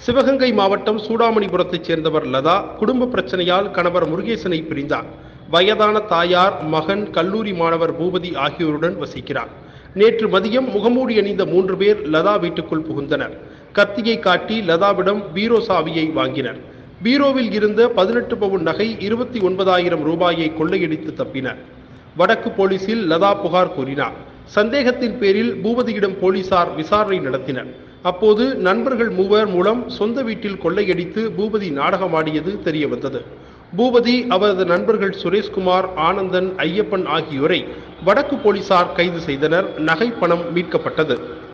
சிவகங்கை மாவட்டம் சூடாமணிபுரத்தைச் சேர்ந்தவர் லதா குடும்ப பிரச்சனையால் கணவர் முருகேசனை பிரிந்தார் வயதான தாயார் மகன் கல்லூரி மாணவர் பூபதி ஆகியோருடன் வசிக்கிறார் நேற்று மதியம் முகமூடி அணிந்த மூன்று பேர் லதா வீட்டுக்குள் புகுந்தனர் கத்தியை காட்டி லதாவிடம் பீரோ சாவியை வாங்கினர் பீரோவில் இருந்த பதினெட்டு பவுன் நகை இருபத்தி ஒன்பதாயிரம் ரூபாயை கொள்ளையடித்து தப்பினர் வடக்கு போலீசில் லதா புகார் கூறினார் சந்தேகத்தின் பேரில் பூபதியிடம் போலீசார் விசாரணை நடத்தினர் அப்போது நண்பர்கள் மூவர் மூலம் சொந்த வீட்டில் கொள்ளையடித்து பூபதி நாடகமாடியது தெரிய வந்தது பூபதி அவரது நண்பர்கள் சுரேஷ்குமார் ஆனந்தன் ஐயப்பன் ஆகியோரை வடக்கு போலீசார் கைது செய்தனர் நகை பணம் மீட்கப்பட்டது